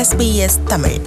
SBS Tamil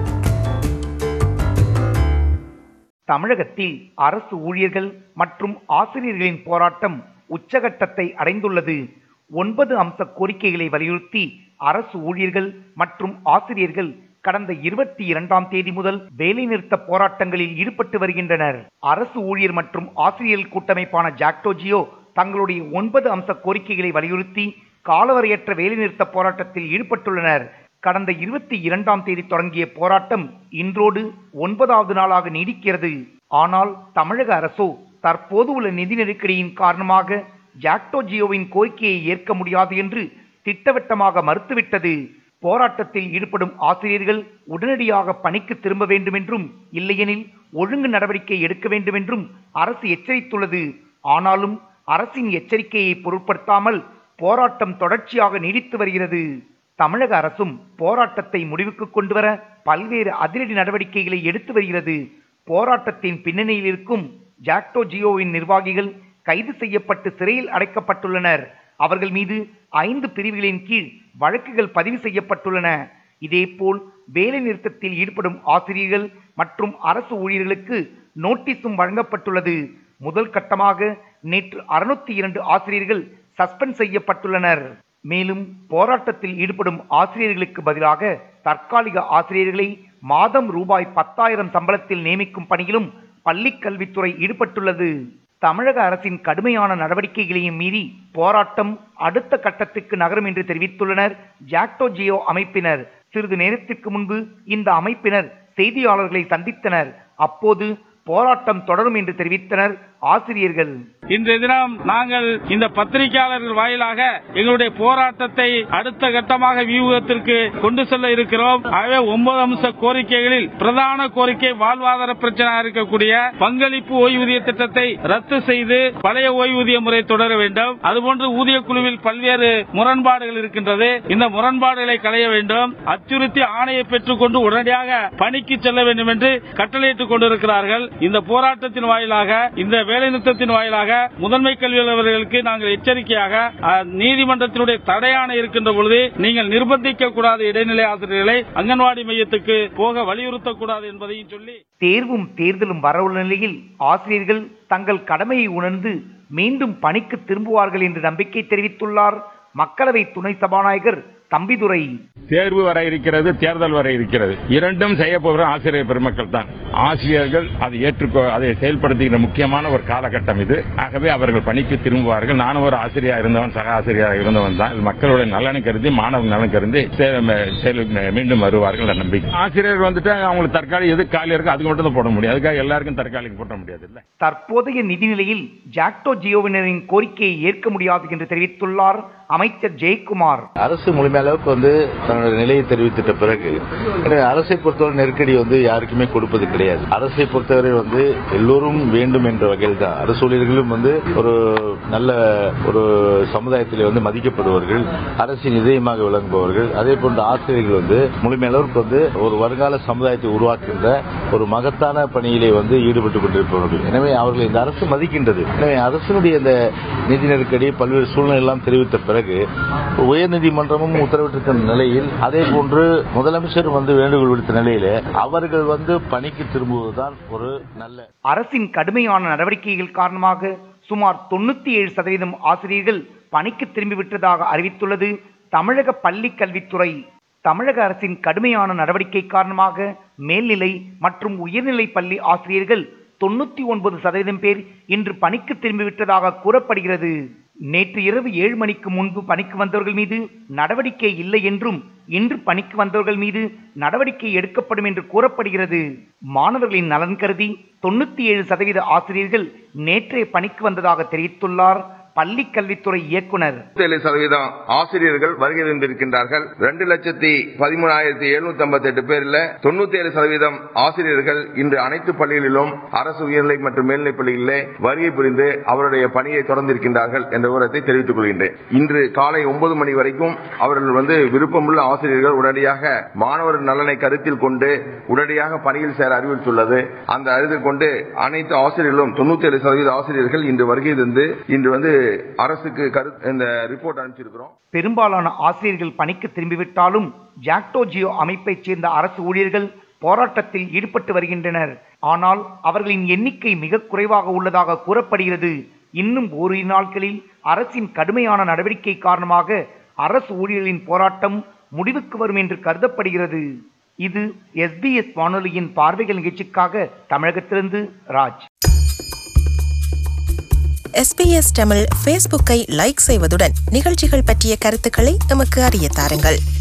தமிழகத்தில் அரசு ஊழியர்கள் மற்றும் ஆசிரியர்களின் போராட்டம் உச்சகட்டத்தை அடைந்துள்ளது ஒன்பது அம்ச கோரிக்கைகளை வலியுறுத்தி அரசு ஊழியர்கள் மற்றும் ஆசிரியர்கள் கடந்த இருபத்தி இரண்டாம் தேதி முதல் வேலைநிறுத்த போராட்டங்களில் ஈடுபட்டு வருகின்றனர் அரசு ஊழியர் மற்றும் ஆசிரியர்கள் கூட்டமைப்பான ஜாக்டோஜியோ தங்களுடைய ஒன்பது அம்ச கோரிக்கைகளை வலியுறுத்தி காலவரையற்ற வேலைநிறுத்த போராட்டத்தில் ஈடுபட்டுள்ளனர் கடந்த இருபத்தி இரண்டாம் தேதி தொடங்கிய போராட்டம் இன்றோடு ஒன்பதாவது நாளாக நீடிக்கிறது ஆனால் தமிழக அரசோ தற்போது உள்ள நிதி நெருக்கடியின் காரணமாக ஜாக்டோ ஜியோவின் கோரிக்கையை ஏற்க முடியாது என்று திட்டவட்டமாக மறுத்துவிட்டது போராட்டத்தில் ஈடுபடும் ஆசிரியர்கள் உடனடியாக பணிக்கு திரும்ப வேண்டும் என்றும் இல்லையெனில் ஒழுங்கு நடவடிக்கை எடுக்க வேண்டும் என்றும் அரசு எச்சரித்துள்ளது ஆனாலும் அரசின் எச்சரிக்கையை பொருட்படுத்தாமல் போராட்டம் தொடர்ச்சியாக நீடித்து வருகிறது தமிழக அரசும் போராட்டத்தை முடிவுக்கு கொண்டுவர பல்வேறு அதிரடி நடவடிக்கைகளை எடுத்து வருகிறது போராட்டத்தின் பின்னணியில் இருக்கும் ஜாக்டோ ஜியோவின் நிர்வாகிகள் கைது செய்யப்பட்டு சிறையில் அடைக்கப்பட்டுள்ளனர் அவர்கள் மீது ஐந்து பிரிவுகளின் கீழ் வழக்குகள் பதிவு செய்யப்பட்டுள்ளன இதேபோல் வேலை நிறுத்தத்தில் ஈடுபடும் ஆசிரியர்கள் மற்றும் அரசு ஊழியர்களுக்கு நோட்டீஸும் வழங்கப்பட்டுள்ளது முதல் கட்டமாக நேற்று அறுநூத்தி இரண்டு ஆசிரியர்கள் சஸ்பெண்ட் செய்யப்பட்டுள்ளனர் மேலும் போராட்டத்தில் ஈடுபடும் ஆசிரியர்களுக்கு பதிலாக தற்காலிக ஆசிரியர்களை மாதம் ரூபாய் பத்தாயிரம் சம்பளத்தில் நியமிக்கும் பணியிலும் பள்ளிக் கல்வித்துறை ஈடுபட்டுள்ளது தமிழக அரசின் கடுமையான நடவடிக்கைகளையும் மீறி போராட்டம் அடுத்த கட்டத்துக்கு நகரும் என்று தெரிவித்துள்ளனர் ஜாக்டோ ஜியோ அமைப்பினர் சிறிது நேரத்திற்கு முன்பு இந்த அமைப்பினர் செய்தியாளர்களை சந்தித்தனர் அப்போது போராட்டம் தொடரும் என்று தெரிவித்தனர் ஆசிரியர்கள் இன்றைய தினம் நாங்கள் இந்த பத்திரிகையாளர்கள் வாயிலாக எங்களுடைய போராட்டத்தை அடுத்த கட்டமாக வியூகத்திற்கு கொண்டு செல்ல இருக்கிறோம் ஆகவே ஒன்பது அம்ச கோரிக்கைகளில் பிரதான கோரிக்கை வாழ்வாதார பிரச்சனையாக இருக்கக்கூடிய பங்களிப்பு ஓய்வூதிய திட்டத்தை ரத்து செய்து பழைய ஓய்வூதிய முறை தொடர வேண்டும் அதுபோன்று ஊதிய குழுவில் பல்வேறு முரண்பாடுகள் இருக்கின்றது இந்த முரண்பாடுகளை களைய வேண்டும் அச்சுறுத்தி ஆணையை பெற்றுக் கொண்டு உடனடியாக பணிக்கு செல்ல வேண்டும் என்று கட்டளையிட்டுக் கொண்டிருக்கிறார்கள் இந்த போராட்டத்தின் வாயிலாக இந்த வேலைநிறுத்தத்தின் வாயிலாக முதன்மை கல்வி அலுவலர்களுக்கு நாங்கள் எச்சரிக்கையாக அஹ், நீதிமன்றத்தினுடைய தடையாணை இருக்கின்ற பொழுது நீங்கள் நிர்பந்திக்க கூடாது இடைநிலை ஆசிரியர்களை அங்கன்வாடி மையத்துக்கு போக வலியுறுத்தக்கூடாது என்பதையும் சொல்லி தேர்வும் தேர்தலும் வரவுள்ள நிலையில் ஆசிரியர்கள் தங்கள் கடமையை உணர்ந்து மீண்டும் பணிக்கு திரும்புவார்கள் என்று நம்பிக்கை தெரிவித்துள்ளார் மக்களவை துணை சபாநாயகர் தம்பிதுரை தேர்வு வர இருக்கிறது தேர்தல் வர இருக்கிறது இரண்டும் செய்ய போகிற ஆசிரியர் பெருமக்கள் தான் ஆசிரியர்கள் அதை ஏற்றுக்கோ அதை செயல்படுத்துகிற முக்கியமான ஒரு காலகட்டம் இது ஆகவே அவர்கள் பணிக்கு திரும்புவார்கள் நானும் ஒரு ஆசிரியராக இருந்தவன் சக ஆசிரியராக இருந்தவன் தான் இது மக்களுடைய நலனை கருதி மாணவர் நலன் கருதி செ- ம- செயல் ம- மீண்டும் வருவார்கள் என்ற நம்பிக்கை ஆசிரியர்கள் வந்துட்டு அவங்களுக்கு தற்காலிக எது காலி இருக்கு அதுக்கு மட்டும் தான் போட முடியும் அதுக்காக எல்லாருக்கும் தற்காலிக போட முடியாது இல்ல தற்போதைய நிதிநிலையில் ஜாக்டோ ஜியோவினரின் கோரிக்கையை ஏற்க முடியாது என்று தெரிவித்துள்ளார் அமைச்சர் ஜெயக்குமார் அரசு முழுமை அளவுக்கு வந்து தன்னுடைய நிலையை தெரிவித்திட்ட பிறகு எனவே அரசை பொறுத்தவரை நெருக்கடி வந்து யாருக்குமே கொடுப்பது கிடையாது அரசை பொறுத்தவரை வந்து எல்லோரும் வேண்டும் என்ற வகையில் தான் அரசு ஊழியர்களும் வந்து ஒரு நல்ல ஒரு சமுதாயத்தில் வந்து மதிக்கப்படுவார்கள் அரசின் இதயமாக விளங்குபவர்கள் அதே போன்று ஆசிரியர்கள் வந்து முழுமை அளவுக்கு வந்து ஒரு வருங்கால சமுதாயத்தை உருவாக்குகின்ற ஒரு மகத்தான பணியிலே வந்து ஈடுபட்டுக் கொண்டிருப்பவர்கள் எனவே அவர்களை இந்த அரசு மதிக்கின்றது எனவே அரசினுடைய இந்த நிதி நெருக்கடி பல்வேறு சூழ்நிலை எல்லாம் தெரிவித்த பிறகு உயர்நீதிமன்றமும் உத்தரவிட்டிருக்கிற நிலையில் அதே போன்று முதலமைச்சர் வந்து வேண்டுகோள் விடுத்த நிலையில அவர்கள் வந்து பணிக்கு திரும்புவதுதான் ஒரு நல்ல அரசின் கடுமையான நடவடிக்கைகள் காரணமாக சுமார் தொண்ணூத்தி ஏழு சதவீதம் ஆசிரியர்கள் பணிக்கு திரும்பிவிட்டதாக அறிவித்துள்ளது தமிழக பள்ளி கல்வித்துறை தமிழக அரசின் கடுமையான நடவடிக்கை காரணமாக மேல்நிலை மற்றும் உயர்நிலை பள்ளி ஆசிரியர்கள் தொண்ணூத்தி ஒன்பது சதவீதம் பேர் இன்று பணிக்கு திரும்பிவிட்டதாக கூறப்படுகிறது நேற்று இரவு ஏழு மணிக்கு முன்பு பணிக்கு வந்தவர்கள் மீது நடவடிக்கை இல்லை என்றும் இன்று பணிக்கு வந்தவர்கள் மீது நடவடிக்கை எடுக்கப்படும் என்று கூறப்படுகிறது மாணவர்களின் நலன் கருதி தொண்ணூத்தி ஏழு சதவீத ஆசிரியர்கள் நேற்றே பணிக்கு வந்ததாக தெரிவித்துள்ளார் பள்ளி கல்வித்துறை இயக்குனர் ஏழு சதவீதம் ஆசிரியர்கள் வருகை தந்திருக்கின்றார்கள் ரெண்டு லட்சத்தி பதிமூணாயிரத்தி எழுநூத்தி ஐம்பத்தி எட்டு பேர்ல தொண்ணூத்தி ஏழு சதவீதம் ஆசிரியர்கள் இன்று அனைத்து பள்ளிகளிலும் அரசு உயர்நிலை மற்றும் மேல்நிலைப் பள்ளிகளிலே வருகை புரிந்து அவருடைய பணியை தொடர்ந்திருக்கின்றார்கள் என்ற விவரத்தை தெரிவித்துக் கொள்கின்றேன் இன்று காலை ஒன்பது மணி வரைக்கும் அவர்கள் வந்து விருப்பமுள்ள ஆசிரியர்கள் உடனடியாக மாணவர் நலனை கருத்தில் கொண்டு உடனடியாக பணியில் சேர அறிவித்துள்ளது அந்த அறிவில் கொண்டு அனைத்து ஆசிரியர்களும் தொண்ணூத்தி ஏழு சதவீத ஆசிரியர்கள் இன்று வருகை தந்து இன்று வந்து அரசுக்கு கரு இந்த ரிப்போர்ட் அனுப்பிச்சிருக்கிறோம் பெரும்பாலான ஆசிரியர்கள் பணிக்கு திரும்பிவிட்டாலும் ஜாக்டோ ஜியோ அமைப்பைச் சேர்ந்த அரசு ஊழியர்கள் போராட்டத்தில் ஈடுபட்டு வருகின்றனர் ஆனால் அவர்களின் எண்ணிக்கை மிக குறைவாக உள்ளதாக கூறப்படுகிறது இன்னும் ஓரிரு நாட்களில் அரசின் கடுமையான நடவடிக்கை காரணமாக அரசு ஊழியர்களின் போராட்டம் முடிவுக்கு வரும் என்று கருதப்படுகிறது இது எஸ்பிஎஸ் வானொலியின் பார்வைகள் நிகழ்ச்சிக்காக தமிழகத்திலிருந்து ராஜ் எஸ்பிஎஸ் தமிழ் ஃபேஸ்புக்கை லைக் செய்வதுடன் நிகழ்ச்சிகள் பற்றிய கருத்துக்களை எமக்கு அறிய தாருங்கள்